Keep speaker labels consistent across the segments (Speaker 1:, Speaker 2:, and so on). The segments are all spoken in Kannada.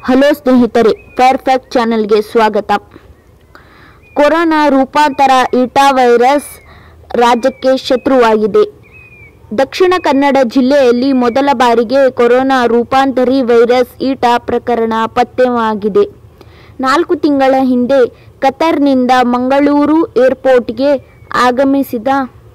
Speaker 1: ಹಲೋ ಸ್ನೇಹಿತರೆ ಪರ್ಫೆಕ್ಟ್ ಚಾನೆಲ್ಗೆ ಸ್ವಾಗತ ಕೊರೋನಾ ರೂಪಾಂತರ ಈಟಾ ವೈರಸ್ ರಾಜ್ಯಕ್ಕೆ ಶತ್ರುವಾಗಿದೆ ದಕ್ಷಿಣ ಕನ್ನಡ ಜಿಲ್ಲೆಯಲ್ಲಿ ಮೊದಲ ಬಾರಿಗೆ ಕೊರೋನಾ ರೂಪಾಂತರಿ ವೈರಸ್ ಈಟಾ ಪ್ರಕರಣ ಪತ್ತೆಯಾಗಿದೆ ನಾಲ್ಕು ತಿಂಗಳ ಹಿಂದೆ ಕತರ್ನಿಂದ ಮಂಗಳೂರು ಏರ್ಪೋರ್ಟ್ಗೆ ಆಗಮಿಸಿದ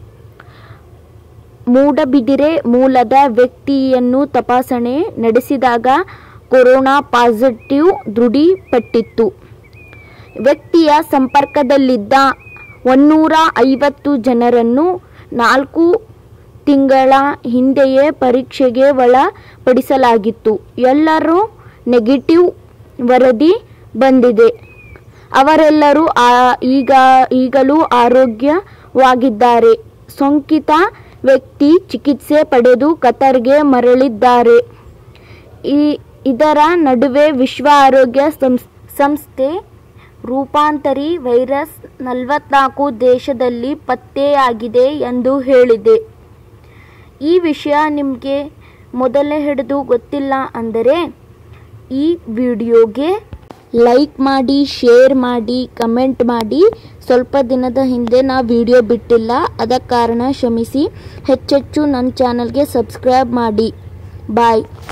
Speaker 1: ಮೂಡಬಿದಿರೆ ಮೂಲದ ವ್ಯಕ್ತಿಯನ್ನು ತಪಾಸಣೆ ನಡೆಸಿದಾಗ ಕೊರೋನಾ ಪಾಸಿಟಿವ್ ದೃಢಪಟ್ಟಿತ್ತು ವ್ಯಕ್ತಿಯ ಸಂಪರ್ಕದಲ್ಲಿದ್ದ ಒನ್ನೂರ ಐವತ್ತು ಜನರನ್ನು ನಾಲ್ಕು ತಿಂಗಳ ಹಿಂದೆಯೇ ಪರೀಕ್ಷೆಗೆ ಒಳಪಡಿಸಲಾಗಿತ್ತು ಎಲ್ಲರೂ ನೆಗೆಟಿವ್ ವರದಿ ಬಂದಿದೆ ಅವರೆಲ್ಲರೂ ಆ- ಈಗ ಈಗಲೂ ಆರೋಗ್ಯವಾಗಿದ್ದಾರೆ ಸೋಂಕಿತ ವ್ಯಕ್ತಿ ಚಿಕಿತ್ಸೆ ಪಡೆದು ಕತರ್ಗೆ ಮರಳಿದ್ದಾರೆ ಈ ಇದರ ನಡುವೆ ವಿಶ್ವ ಆರೋಗ್ಯ ಸಂಸ್- ಸಂಸ್ಥೆ ರೂಪಾಂತರಿ ವೈರಸ್ ನಲವತ್ನಾಲ್ಕು ದೇಶದಲ್ಲಿ ಪತ್ತೆಯಾಗಿದೆ ಎಂದು ಹೇಳಿದೆ ಈ ವಿಷಯ ನಿಮಗೆ ಮೊದಲೇ ಹಿಡಿದು ಗೊತ್ತಿಲ್ಲ ಅಂದರೆ ಈ ವಿಡಿಯೋಗೆ ಲೈಕ್ ಮಾಡಿ ಶೇರ್ ಮಾಡಿ ಕಮೆಂಟ್ ಮಾಡಿ ಸ್ವಲ್ಪ ದಿನದ ಹಿಂದೆ ನಾ ವಿಡಿಯೋ ಬಿಟ್ಟಿಲ್ಲ ಅದಕ್ಕೆ ಕಾರಣ ಕ್ಷಮಿಸಿ ಹೆಚ್ಚೆಚ್ಚು ನನ್ನ ಚಾನಲ್ಗೆ ಸಬ್ಸ್ಕ್ರೈಬ್ ಮಾಡಿ ಬಾಯ್